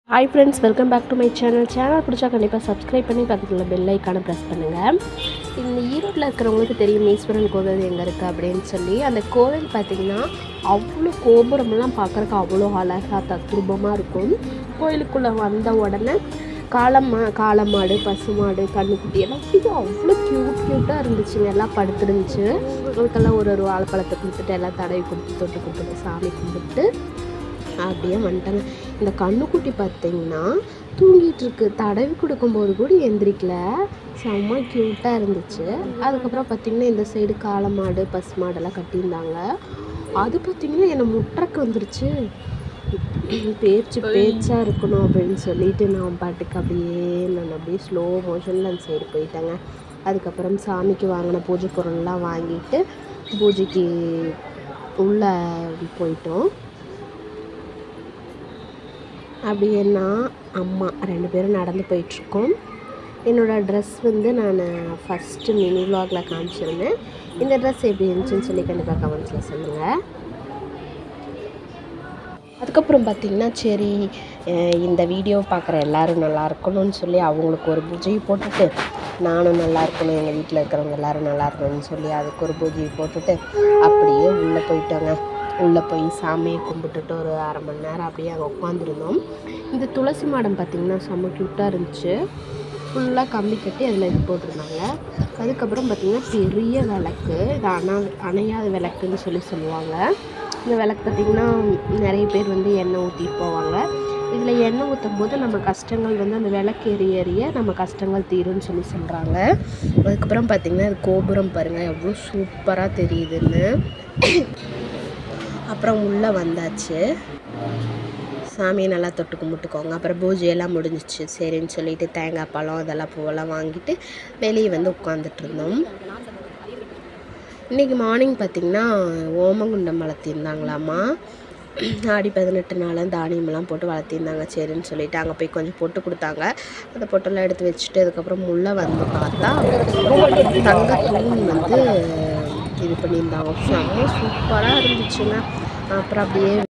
hi friends welcome back to my channel channel பிடிச்சா கண்டிப்பாக subscribe பண்ணி பக்கத்தில் பெல் ஐக்கானை ப்ரெஸ் பண்ணுங்கள் இந்த ஈரோட்டில் இருக்கிறவங்களுக்கு தெரியும் ஈஸ்வரன் கோவில் எங்கே இருக்குது அப்படின்னு சொல்லி அந்த கோவில் பார்த்திங்கன்னா அவ்வளோ கோபுரமெல்லாம் பார்க்குறக்கு அவ்வளோ அழகாக தத்ரூபமாக இருக்கும் கோயிலுக்குள்ளே வந்த உடனே காளம்மா காளமாடு பசுமாடு கண்ணுக்குட்டி எல்லாம் இது அவ்வளோ க்யூட் க்யூட்டாக இருந்துச்சுங்க எல்லாம் படுத்துருந்துச்சு அதுக்கெல்லாம் ஒரு ஒரு வாழைப்பழத்தை கொடுத்துட்டு எல்லாம் தடவி கொடுத்து தொட்டு கொடுத்துட்டு சாமி கும்பிட்டு அப்படியே வந்துட்டாங்க இந்த கண்ணுக்குட்டி பார்த்தீங்கன்னா தூங்கிட்டு இருக்கு தடவி கொடுக்கும்போது கூட எந்திரிக்கல செம்ம க்யூட்டாக இருந்துச்சு அதுக்கப்புறம் பார்த்தீங்கன்னா இந்த சைடு காளை மாடு பசு மாடெல்லாம் கட்டியிருந்தாங்க அது பார்த்தீங்கன்னா என்னை முட்டறக்கு வந்துருச்சு பேச்சு பேச்சாக இருக்கணும் அப்படின்னு சொல்லிட்டு நான் பாட்டுக்கு அப்படியே நான் அப்படியே ஸ்லோ மோஷனில் அந்த சைடு போயிட்டேங்க அதுக்கப்புறம் சாமிக்கு வாங்கின பூஜை பொருள்லாம் வாங்கிட்டு பூஜைக்கு உள்ளே போயிட்டோம் அப்படியே நான் அம்மா ரெண்டு பேரும் நடந்து போயிட்டுருக்கோம் என்னோடய ட்ரெஸ் வந்து நான் ஃபஸ்ட்டு மினி விலாகில் காமிச்சிருந்தேன் இந்த ட்ரெஸ் எப்படி இருந்துச்சுன்னு சொல்லி கண்டிப்பாக கமெண்ட்ஸில் சொல்லுங்கள் அதுக்கப்புறம் பார்த்திங்கன்னா சரி அஹ் இந்த வீடியோ பார்க்குற எல்லோரும் நல்லா இருக்கணும்னு சொல்லி அவங்களுக்கு ஒரு பூஜையை போட்டுட்டு நானும் நல்லா இருக்கணும் எங்கள் வீட்டில் இருக்கிறவங்க எல்லோரும் நல்லா இருக்கணும்னு சொல்லி அதுக்கு ஒரு பூஜையை போட்டுட்டு அப்படியே உள்ளே போயிட்டோங்க உள்ளே போய் சாமியை கும்பிட்டுட்டு ஒரு அரை மணி நேரம் அப்படியே அங்கே உட்காந்துருந்தோம் இந்த துளசி மாடம் பார்த்திங்கன்னா செம்ம க்யூட்டாக இருந்துச்சு ஃபுல்லாக கம்பி கட்டி அதில் இது போட்டிருந்தாங்க அதுக்கப்புறம் பார்த்திங்கன்னா பெரிய விளக்கு இது அணா அணையாத விளக்குன்னு சொல்லி சொல்லுவாங்க இந்த விளக்கு பார்த்திங்கன்னா நிறைய பேர் வந்து எண்ணெய் ஊற்றிட்டு போவாங்க இதில் எண்ணெய் ஊற்றும் போது நம்ம கஷ்டங்கள் வந்து அந்த விளக்கு எரிய எரிய நம்ம கஷ்டங்கள் தீரும்னு சொல்லி சொல்கிறாங்க அதுக்கப்புறம் பார்த்திங்கன்னா இது கோபுரம் பாருங்கள் எவ்வளோ சூப்பராக தெரியுதுன்னு அப்புறம் உள்ளே வந்தாச்சு சாமியை நல்லா தொட்டு கும்பிட்டுக்கோங்க அப்புறம் பூஜையெல்லாம் முடிஞ்சிச்சு சரின்னு சொல்லிட்டு தேங்காய் பழம் இதெல்லாம் பூவெல்லாம் வாங்கிட்டு வெளியே வந்து உட்காந்துட்டு இருந்தோம் இன்றைக்கி மார்னிங் பார்த்திங்கன்னா ஓமகுண்டம் வளர்த்திருந்தாங்களாம்மா ஆடி பதினெட்டு நாளும் தானியமெல்லாம் போட்டு வளர்த்திருந்தாங்க சரின்னு சொல்லிட்டு அங்கே போய் கொஞ்சம் பொட்டு கொடுத்தாங்க அந்த பொட்டெல்லாம் எடுத்து வச்சுட்டு அதுக்கப்புறம் உள்ளே வந்து பார்த்தா தங்க தூண் வந்து இது பண்ணியிருந்தாங்க செம்ம சூப்பராக இருந்துச்சுங்க அப்புறம் அப்படியே